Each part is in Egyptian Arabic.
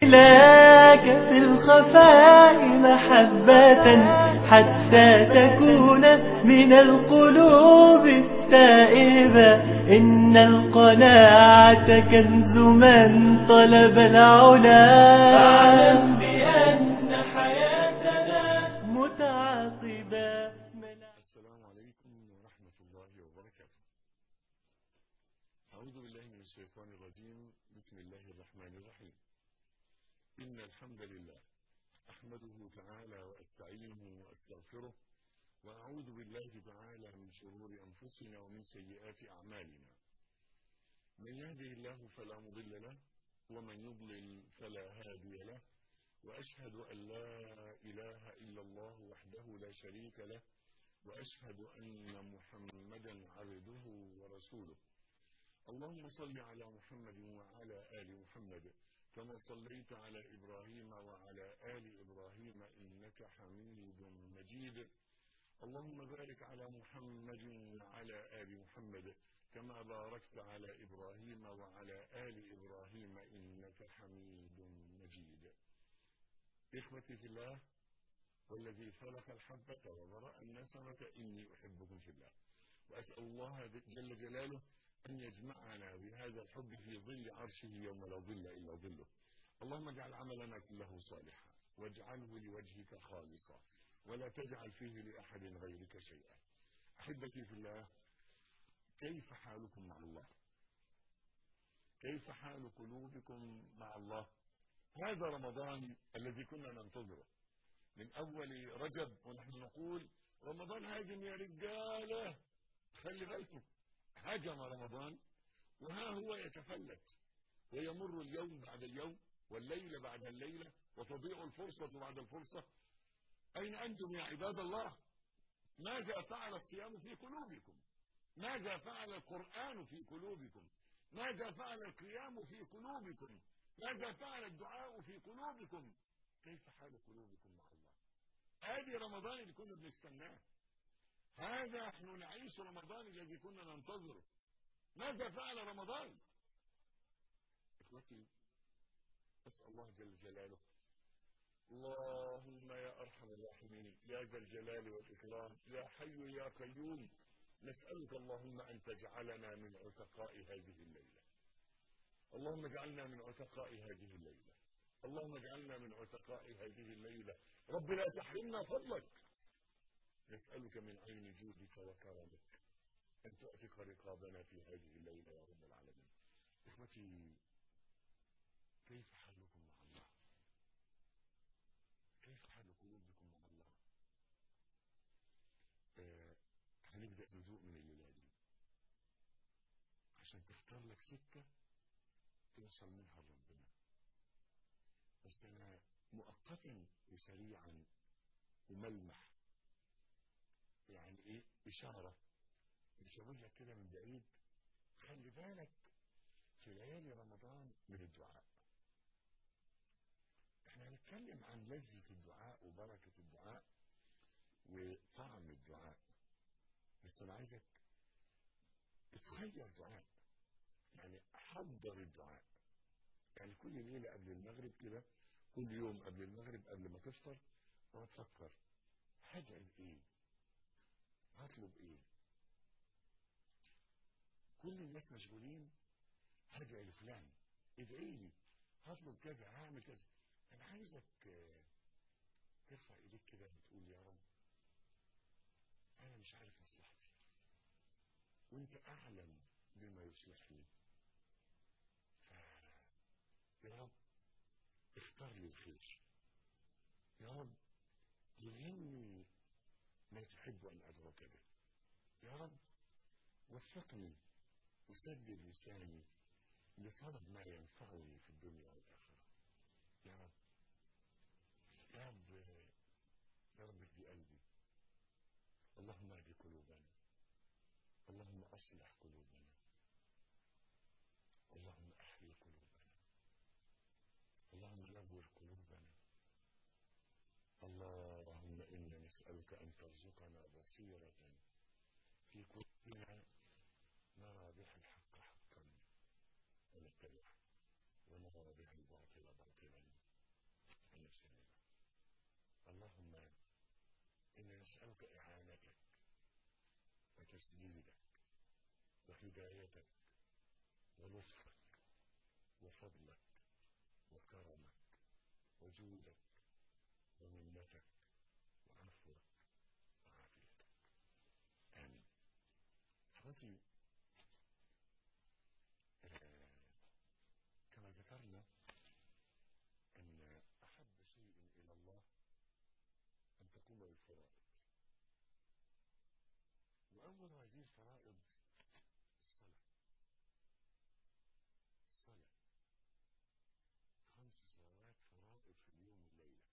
لك في الخفاء محبة حتى تكون من القلوب التائبة إن القناعة كنز من طلب العلا فاعلم بأن حياتنا متعاقبة السلام عليكم ورحمة الله وبركاته أعوذ بالله من الشيطان الرجيم بسم الله الرحمن الرحيم إن الحمد لله أحمده تعالى وأستعينه وأستغفره وأعوذ بالله تعالى من شرور أنفسنا ومن سيئات أعمالنا من يهده الله فلا مضل له ومن يضلل فلا هادي له وأشهد أن لا إله إلا الله وحده لا شريك له وأشهد أن محمدا عبده ورسوله اللهم صل على محمد وعلى آل محمد كما صليت على إبراهيم وعلى آل إبراهيم إنك حميد مجيد اللهم بارك على محمد وعلى آل محمد كما باركت على إبراهيم وعلى آل إبراهيم إنك حميد مجيد إخوتي في الله والذي فلق الحبة وبرأ النسمة إني أحبكم في الله وأسأل الله جل جلاله أن يجمعنا بهذا الحب في ظل عرشه يوم لا ظل إلا ظله اللهم اجعل عملنا كله صالحا واجعله لوجهك خالصا ولا تجعل فيه لأحد غيرك شيئا أحبتي في الله كيف حالكم مع الله كيف حال قلوبكم مع الله هذا رمضان الذي كنا ننتظره من أول رجب ونحن نقول رمضان هاجم يا رجالة خلي بالكم هجم رمضان وها هو يتفلت ويمر اليوم بعد اليوم والليلة بعد الليلة وتضيع الفرصة بعد الفرصة أين أنتم يا عباد الله ماذا فعل الصيام في قلوبكم ماذا فعل القرآن في قلوبكم ماذا فعل القيام في قلوبكم ماذا فعل الدعاء في قلوبكم كيف حال قلوبكم مع الله هذه رمضان اللي كنا بنستناه هذا نحن نعيش رمضان الذي كنا ننتظره ماذا فعل رمضان اخوتي اسال الله جل جلاله اللهم يا ارحم الراحمين يا ذا الجلال والاكرام يا حي يا قيوم نسالك اللهم ان تجعلنا من عتقاء هذه الليله اللهم اجعلنا من عتقاء هذه الليله اللهم اجعلنا من عتقاء هذه الليله رب لا تحرمنا فضلك نسألك من عين جودك وكرمك أن تؤتق رقابنا في هذه الليلة يا رب العالمين إخوتي كيف حالكم مع الله كيف حال قلوبكم مع الله آه هنبدأ ندوء من الليلة دي عشان تختار لك سكة توصل منها لربنا بس أنا مؤقتا وسريعا وملمح يعني ايه اشارة مش هقول لك كده من بعيد خلي بالك في ليالي رمضان من الدعاء احنا هنتكلم عن لذة الدعاء وبركة الدعاء وطعم الدعاء بس انا عايزك تخير دعاء يعني حضر الدعاء يعني كل ليلة قبل المغرب كده كل يوم قبل المغرب قبل ما تفطر وتفكر هدعي بايه هطلب ايه كل الناس مشغولين هدعي لفلان ادعي لي هطلب كذا هعمل كذا انا عايزك ترفع ايديك كده وتقول يا رب انا مش عارف مصلحتي وانت اعلم بما يصلحني ف يا رب اختار لي الخير يا رب يلهمني ما تحب أن أدعوك به يا رب وفقني وسدد لساني لطلب ما ينفعني في الدنيا والآخرة يا رب يا رب يا رب اهدي قلبي اللهم اهد قلوبنا اللهم أصلح قلوبنا اللهم أحيي قلوبنا اللهم نور قلوبنا اللهم إنا نسألك أن ترزقنا بصيرة في قلوبنا نرى بها الحق حقا ونتبعه ونرى بها الباطل باطلا نسألك إعانتك وتسديدك وهدايتك ولطفك وفضلك وكرمك وجودك ومنتك وعفوك وعافيتك آمين اخوتي آه، كما ذكرنا أن أحب شيء إلى الله أن تقوم بالفرائض وأول هذه الفرائض الصلاة الصلاة خمس صلوات فرائض في اليوم والليلة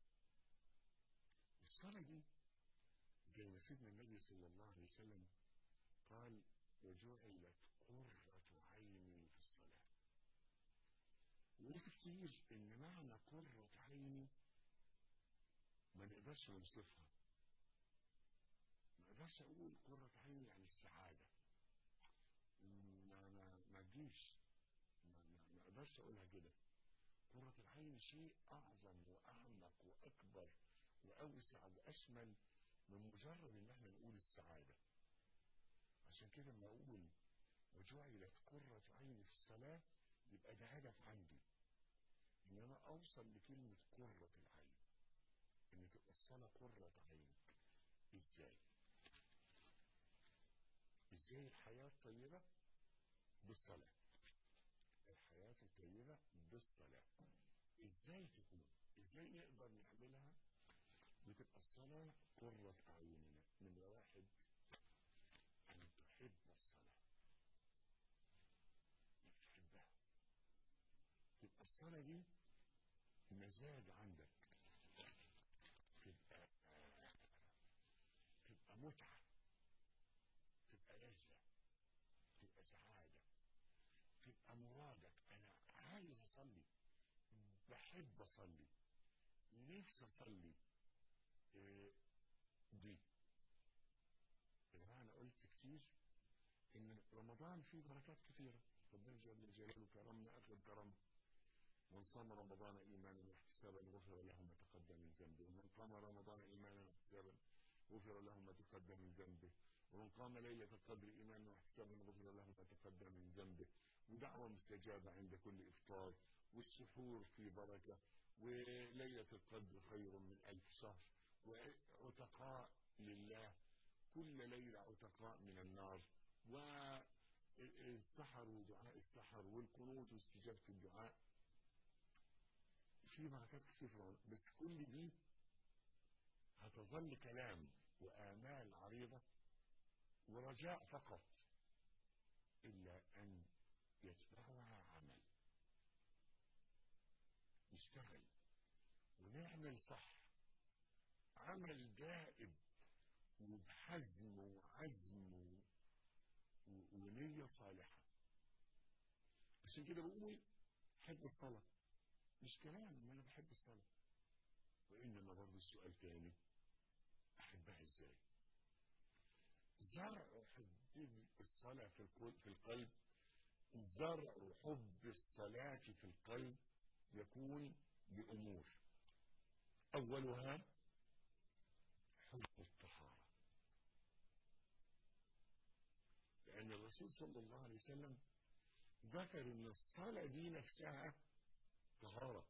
الصلاة دي زي ما سيدنا النبي صلى الله عليه وسلم قال وجعلت قرة عيني في الصلاة وقلت كتير ان معنى قرة عيني ما نقدرش نوصفها ما اقدرش اقول قرة عيني يعني السعادة ما ما ما تجيش ما, ما, ما اقدرش اقولها كده قرة العين شيء اعظم واعمق واكبر واوسع واشمل من مجرد ان احنا نقول السعادة عشان كده لما اقول وجعلت قرة عيني في الصلاة يبقى ده هدف عندي ان انا اوصل لكلمة قرة العين ان تبقى الصلاة قرة عينك ازاي ازاي الحياة الطيبة بالصلاة الحياة الطيبة بالصلاة ازاي تكون ازاي نقدر نعملها بتبقى الصلاة قرة أعيننا نمرة واحد أن تحب الصلاة أنك تحبها تبقى الصلاة دي مزاج عندك تبقى تبقى متعة تبقى لذة تبقى سعادة تبقى مرادك أنا عايز أصلي بحب أصلي نفسي أصلي إيه دي يا جماعة أنا قلت كتير إن رمضان فيه بركات كثيرة ربنا جل جلاله كرمنا أكرم كرم من صام رمضان إيمانا واحتسابا غفر له ما تقدم من ذنبه ومن قام رمضان إيمانا واحتسابا غفر له ما تقدم من ذنبه ومن قام ليلة القدر إيمانا واحتسابا غفر له ما تقدم من ذنبه ودعوة مستجابة عند كل إفطار والسحور في بركة وليلة القدر خير من ألف شهر وعتقاء لله كل ليلة عتقاء من النار والسحر ودعاء السحر والقنوت واستجابة الدعاء في بركات كثيرة بس كل دي هتظل كلام وآمال عريضة ورجاء فقط إلا أن يتبعها عمل نشتغل ونعمل صح عمل دائب وبحزم وعزم و... و... ونية صالحة عشان كده بقول حب الصلاة مش كلام ان انا بحب الصلاة وانما برضه السؤال تاني احبها ازاي زرع حب الصلاة في القلب, في القلب زرع حب الصلاة في القلب يكون بأمور أولها حب الطهارة لأن الرسول صلى الله عليه وسلم ذكر أن الصلاة دي نفسها طهارة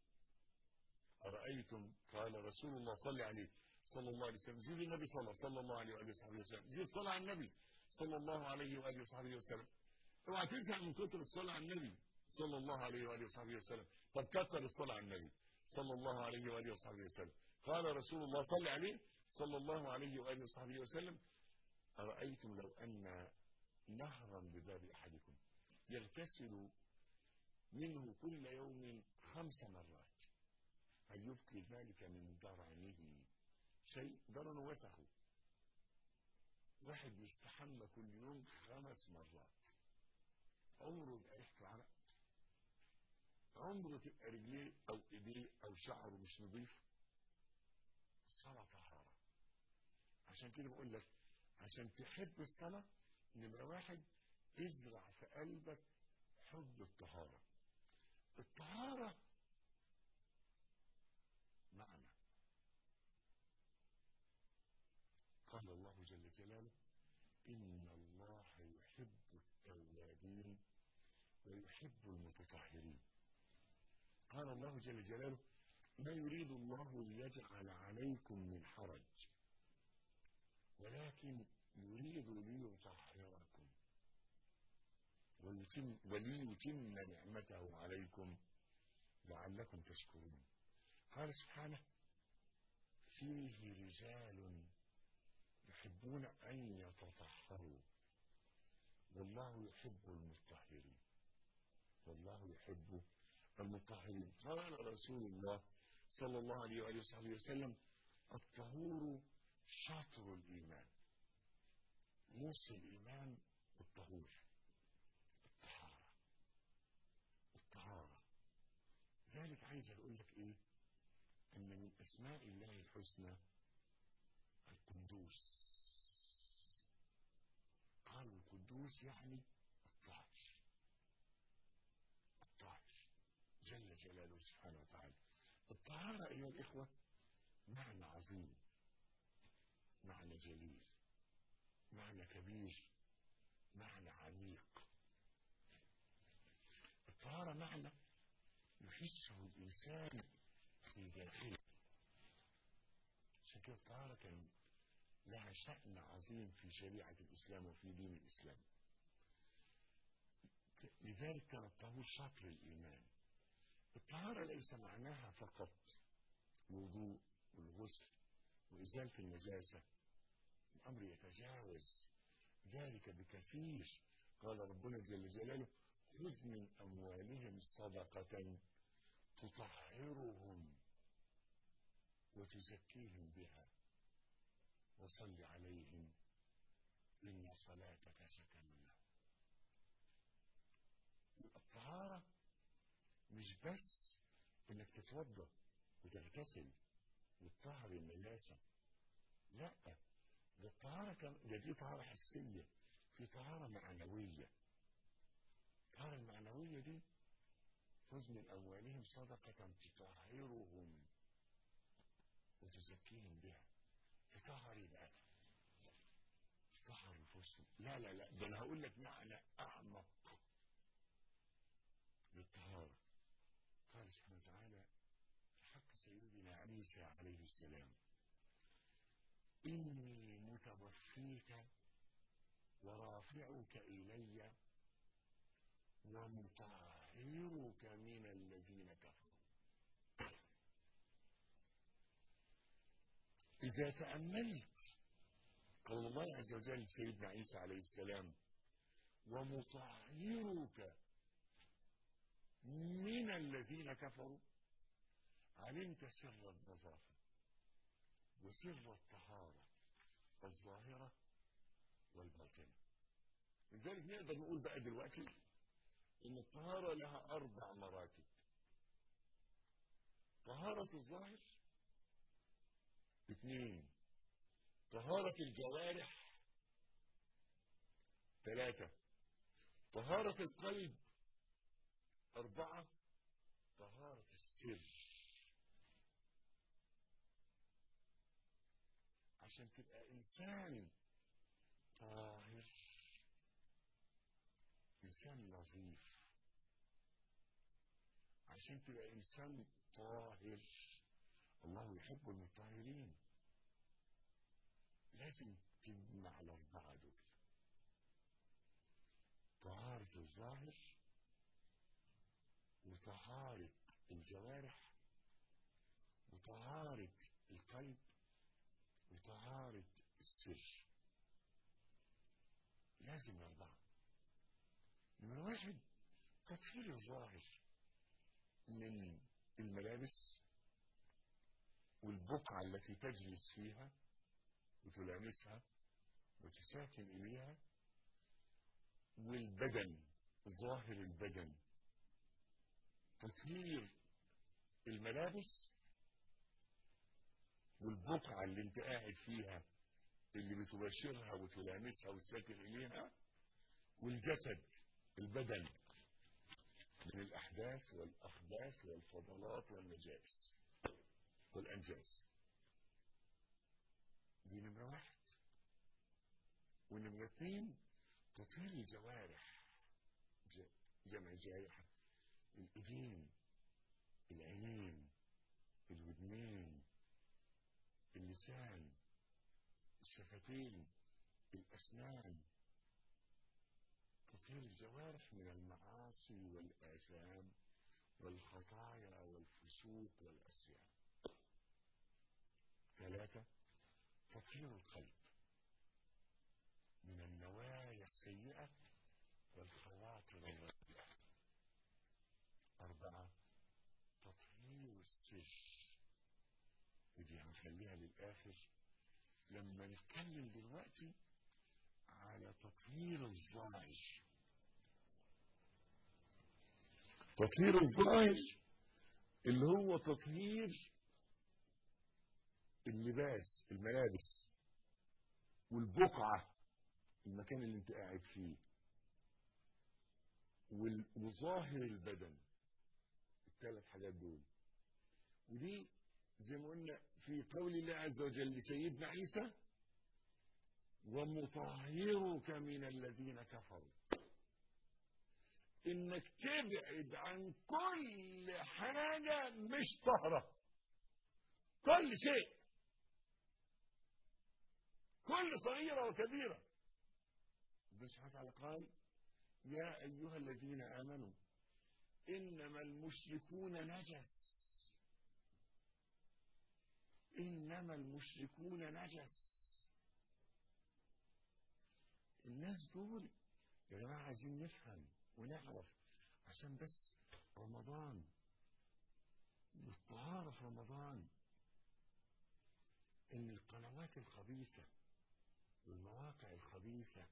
أرأيتم قال رسول الله صلى عليه صلى الله عليه وسلم زيد النبي صلى, صلى الله عليه وآله وصحبه وسلم زيد صلى على النبي صلى الله عليه وآله وصحبه وسلم اوعى تزهق من كتر الصلاة على النبي صلى الله عليه وآله وصحبه وسلم طب كتر الصلاة على النبي صلى الله عليه وآله وصحبه وسلم قال رسول الله صلى عليه صلى الله عليه وآله وصحبه وسلم أرأيتم لو أن نهرا بباب أحدكم يغتسل منه كل يوم خمس مرات هل يبقي ذلك من درنه شيء درن وسخه واحد بيستحمى كل يوم خمس مرات عمره يبقى ريحته عرق عمره تبقى رجليه او ايديه او شعره مش نظيف الصلاة طهارة عشان كده بقول لك عشان تحب الصلاة نمرة واحد ازرع في قلبك حب الطهارة الطهارة معنى إن الله يحب التوابين ويحب المتطهرين قال الله جل جلاله ما يريد الله ليجعل عليكم من حرج ولكن يريد ليطهركم ويتم وليتم نعمته عليكم لعلكم تشكرون قال سبحانه فيه رجال يحبون أن يتطهروا والله يحب المطهرين والله يحب المطهرين قال رسول الله صلى الله عليه وآله وصحبه وسلم الطهور شطر الإيمان نص الإيمان الطهور الطهارة الطهارة ذلك عايز أقول لك إيه أن من أسماء الله الحسنى القدوس قالوا القدوس يعني الطاهر الطاهر جل جلاله سبحانه وتعالى الطهارة أيها الإخوة معنى عظيم معنى جليل معنى كبير معنى عميق الطهارة معنى يحسه الإنسان في داخله عشان كده الطهارة كان لها شأن عظيم في شريعة الإسلام وفي دين الإسلام لذلك كان الطهور شطر الإيمان الطهارة ليس معناها فقط الوضوء والغسل وإزالة النجاسة الأمر يتجاوز ذلك بكثير قال ربنا جل جلاله خذ من أموالهم صدقة تطهرهم وتزكيهم بها وصل عليهم إن صلاتك سكن لهم الطهارة مش بس انك تتوضا وتغتسل وتطهر النجاسه لا ده الطهاره كان ده دي طهاره حسيه في طهاره معنويه الطهاره المعنويه دي خذ من اموالهم صدقه تطهرهم وتزكيهم بها تطهر يبقى تطهر نفوسهم لا لا لا ده انا هقول لك معنى اعمق للطهاره قال سبحانه وتعالى في حق سيدنا عيسى عليه السلام إني متوفيك ورافعك إلي ومطهرك من الذين كفروا إذا تأملت قول الله عز وجل سيدنا عيسى عليه السلام ومطهرك من الذين كفروا علمت سر النظافة وسر الطهارة الظاهرة والباطنة لذلك نقدر نقول بقى دلوقتي ان الطهارة لها اربع مراتب طهارة الظاهر اثنين طهارة الجوارح ثلاثة طهارة القلب أربعة طهارة السر عشان تبقى إنسان طاهر إنسان نظيف عشان تبقى إنسان طاهر الله يحب المطهرين لازم تجمع الأربعة دول طهارة الظاهر وطهارة الجوارح وطهارة القلب وطهارة السر لازم الأربعة نمرة واحد تطهير الظاهر من الملابس والبقعة التي تجلس فيها وتلامسها وتساكن إليها والبدن ظاهر البدن تطهير الملابس والبقعة اللي انت قاعد فيها اللي بتباشرها وتلامسها وتساكن إليها والجسد البدن من الأحداث والأخباث والفضلات والنجائس والأنجاس دي نمرة واحد ونمرة اثنين تطهير الجوارح جمع جارحة الإيدين العينين الودنين اللسان الشفتين الأسنان تطهير الجوارح من المعاصي والآثام والخطايا والفسوق والأسيان ثلاثة تطهير القلب من النوايا السيئة والخواطر الرديئة أربعة تطهير السر ودي هنخليها للآخر لما نتكلم دلوقتي على تطهير الظاهر تطهير الظاهر اللي هو تطهير اللباس الملابس والبقعة المكان اللي انت قاعد فيه وظاهر البدن الثلاث حاجات دول ودي زي ما قلنا في قول الله عز وجل لسيدنا عيسى ومطهرك من الذين كفروا انك تبعد عن كل حاجة مش طهرة كل شيء كل صغيرة وكبيرة ربنا سبحانه وتعالى قال يا أيها الذين آمنوا إنما المشركون نجس إنما المشركون نجس الناس دول يا جماعة عايزين نفهم ونعرف عشان بس رمضان والطهارة في رمضان إن القنوات الخبيثة والمواقع الخبيثة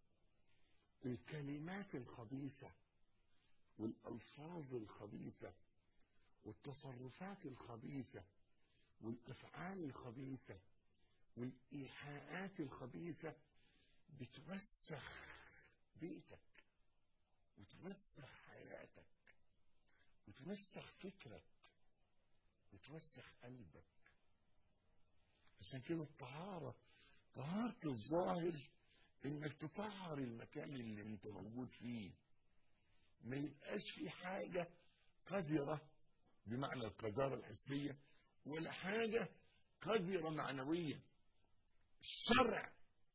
الكلمات الخبيثة والألفاظ الخبيثة والتصرفات الخبيثة والأفعال الخبيثة والإيحاءات الخبيثة بتوسخ بيتك وتوسخ حياتك وتوسخ فكرك وتوسخ قلبك عشان كده الطهارة طهارة الظاهر انك تطهر المكان اللي انت موجود فيه ما يبقاش في حاجة قذرة بمعنى القذارة الحسية ولا حاجة قذرة معنوية الشرع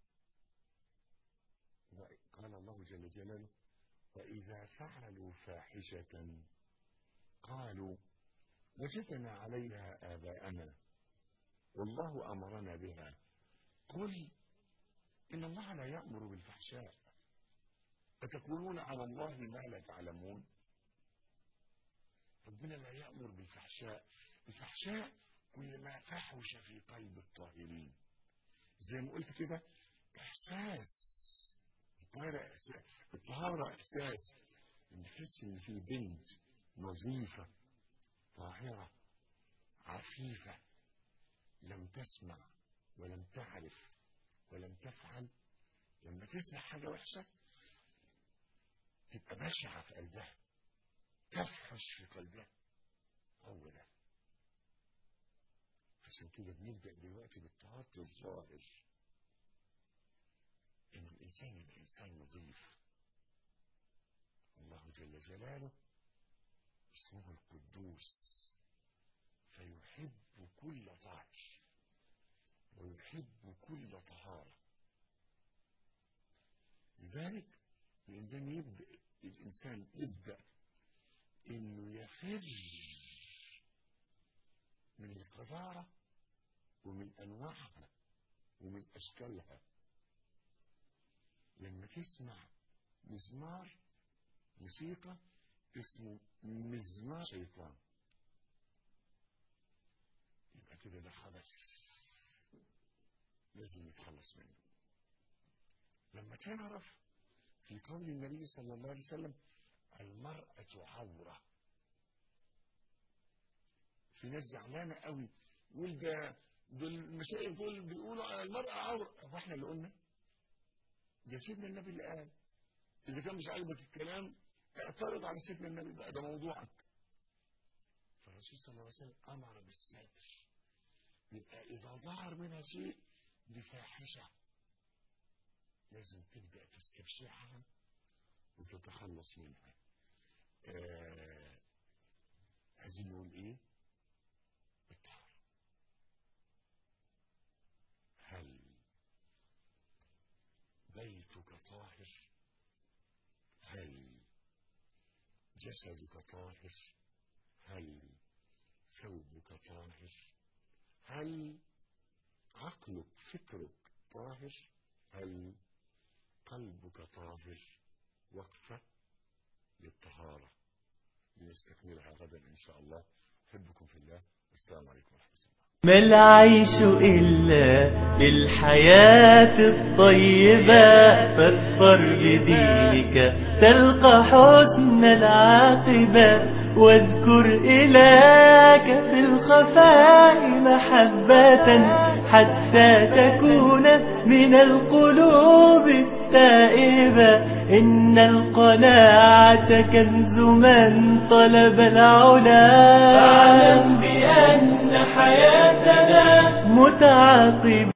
قال الله جل جلاله وإذا فعلوا فاحشة قالوا وجدنا عليها آباءنا والله أمرنا بها قل إن الله لا يأمر بالفحشاء أتقولون على الله ما لا تعلمون ربنا لا يأمر بالفحشاء الفحشاء كل ما فحش في قلب الطاهرين زي ما قلت كده إحساس الطهارة إحساس الطهارة إحساس نحس إن في بنت نظيفة طاهرة عفيفة لم تسمع ولم تعرف ولم تفعل لما تسمع حاجة وحشة تبقى بشعة في قلبها تفحش في قلبها هو ده عشان كده بنبدأ دلوقتي بالطهارة الظاهر إن الإنسان يبقى إنسان نظيف الله جل جلاله اسمه القدوس فيحب كل طاهر ويحب كل طهارة لذلك الإنسان يبدأ الإنسان يبدأ إنه يفر من القذارة ومن أنواعها ومن أشكالها لما تسمع مزمار موسيقى اسمه مزمار شيطان يبقى كده ده خبث لازم نتخلص منه لما تعرف في قول النبي صلى الله عليه وسلم المرأة عورة في ناس زعلانة قوي يقول ده دول المشايخ دول بيقولوا على المرأة عورة هو احنا اللي قلنا ده سيدنا النبي اللي قال إذا كان مش عاجبك الكلام اعترض على سيدنا النبي بقى ده موضوعك فالرسول صلى الله عليه وسلم أمر بالستر يبقى إذا ظهر منها شيء بفاحشة لازم تبدأ تستبشعها وتتخلص منها آه عايزين نقول ايه الطهارة هل بيتك طاهر هل جسدك طاهر هل ثوبك طاهر هل عقلك فكرك طاهر هل قلبك طاهر وقفة للطهارة لنستكملها غدا إن شاء الله أحبكم في الله والسلام عليكم ورحمة الله ما العيش إلا للحياة الطيبة فاظفر بدينك تلقى حسن العاقبة واذكر إلهك في الخفاء محبة حتى تكون من القلوب التائبة إن القناعة كنز من طلب العلا فاعلم بأن حياتنا متعاقبة